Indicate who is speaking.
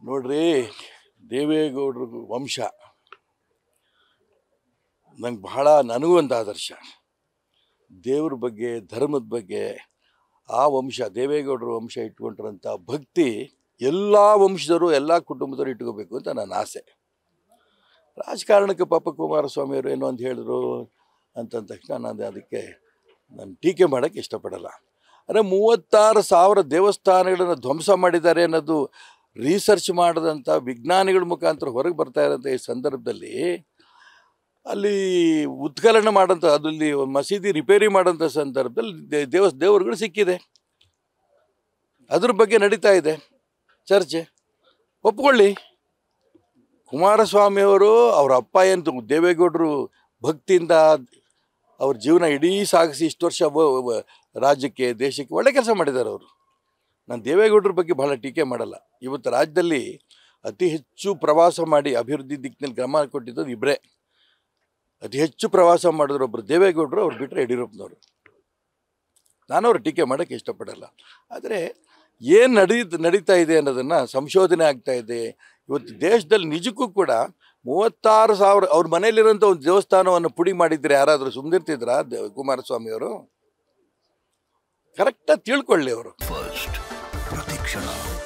Speaker 1: ನೋಡ್ರಿ ದೇವೇಗೌಡರ ವಂಶ ನಂಗೆ ಬಹಳ ನನಗೂ ಒಂದು ಆದರ್ಶ ದೇವ್ರ ಬಗ್ಗೆ ಧರ್ಮದ ಬಗ್ಗೆ ಆ ವಂಶ ದೇವೇಗೌಡರ ವಂಶ ಇಟ್ಕೊಂಡಿರೋಂಥ ಭಕ್ತಿ ಎಲ್ಲ ವಂಶದವರು ಎಲ್ಲ ಕುಟುಂಬದವರು ಇಟ್ಕೋಬೇಕು ಅಂತ ನನ್ನ ಆಸೆ ರಾಜಕಾರಣಕ್ಕೆ ಪಾಪ ಕುಮಾರಸ್ವಾಮಿಯವರು ಏನೋ ಅಂತ ಹೇಳಿದ್ರು ಅಂತಂದ ತಕ್ಷಣ ನಾನು ಅದಕ್ಕೆ ನಾನು ಟೀಕೆ ಮಾಡೋಕ್ಕೆ ಇಷ್ಟಪಡಲ್ಲ ಅಂದರೆ ಮೂವತ್ತಾರು ಸಾವಿರ ದೇವಸ್ಥಾನಗಳನ್ನು ಧ್ವಂಸ ಮಾಡಿದ್ದಾರೆ ಅನ್ನೋದು ರಿಸರ್ಚ್ ಮಾಡಿದಂಥ ವಿಜ್ಞಾನಿಗಳ ಮುಖಾಂತರ ಹೊರಗೆ ಬರ್ತಾ ಇರೋಂಥ ಈ ಸಂದರ್ಭದಲ್ಲಿ ಅಲ್ಲಿ ಉತ್ಖನನ ಮಾಡೋಂಥ ಅದಲ್ಲಿ ಒಂದು ಮಸೀದಿ ರಿಪೇರಿ ಮಾಡೋಂಥ ಸಂದರ್ಭದಲ್ಲಿ ದೇ- ದೇವ ದೇವರುಗಳು ಸಿಕ್ಕಿದೆ ಅದ್ರ ಬಗ್ಗೆ ನಡೀತಾ ಇದೆ ಚರ್ಚೆ ಒಪ್ಕೊಳ್ಳಿ ಕುಮಾರಸ್ವಾಮಿಯವರು ಅವ್ರ ಅಪ್ಪ ಏನು ದೇವೇಗೌಡರು ಭಕ್ತಿಯಿಂದ ಅವ್ರ ಜೀವನ ಇಡೀ ಸಾಗಿಸಿ ಇಷ್ಟು ವರ್ಷ ವ- ವ- ರಾಜ್ಯಕ್ಕೆ ದೇಶಕ್ಕೆ ಒಳ್ಳೆ ಕೆಲಸ ಮಾಡಿದ್ದಾರೆ ಅವರು ನಾನು ದೇವೇಗೌಡರ ಬಗ್ಗೆ ಬಹಳ ಟೀಕೆ ಮಾಡಲ್ಲ ಇವತ್ತು ರಾಜ್ಯದಲ್ಲಿ ಅತಿ ಹೆಚ್ಚು ಪ್ರವಾಸ ಮಾಡಿ ಅಭಿವೃದ್ಧಿ ದಿಕ್ಕಿನಲ್ಲಿ ಗಮನ ಕೊಟ್ಟಿದ್ದು ಇಬ್ಬರೇ ಅತಿ ಹೆಚ್ಚು ಪ್ರವಾಸ ಮಾಡಿದ್ರು ಒಬ್ಬರು ದೇವೇಗೌಡರು ಅವ್ರು ಬಿಟ್ಟರೆ ಯಡಿಯೂರಪ್ಪನವರು ನಾನು ಅವ್ರ ಟೀಕೆ ಮಾಡೋಕ್ಕೆ ಇಷ್ಟಪಡಲ್ಲ ಆದರೆ ಏನು ನಡೀ ನಡೀತಾ ಇದೆ ಅನ್ನೋದನ್ನು ಸಂಶೋಧನೆ ಆಗ್ತಾ ಇದೆ ಇವತ್ತು ದೇಶದಲ್ಲಿ ನಿಜಕ್ಕೂ ಕೂಡ ಮೂವತ್ತಾರು ಸಾವಿರ ಅವ್ರ ಮನೇಲಿರೋಂಥ ಒಂದು ದೇವಸ್ಥಾನವನ್ನು ಪುಡಿ ಮಾಡಿದ್ರೆ ಯಾರಾದರೂ ಸುಮ್ಮನಿರ್ತಿದ್ರಾ ಕುಮಾರಸ್ವಾಮಿಯವರು ಕರೆಕ್ಟಾಗಿ ತಿಳ್ಕೊಳ್ಳಿ ಅವರು
Speaker 2: ಫಸ್ಟ್ ಪ್ರತಿಕ್ಷಣ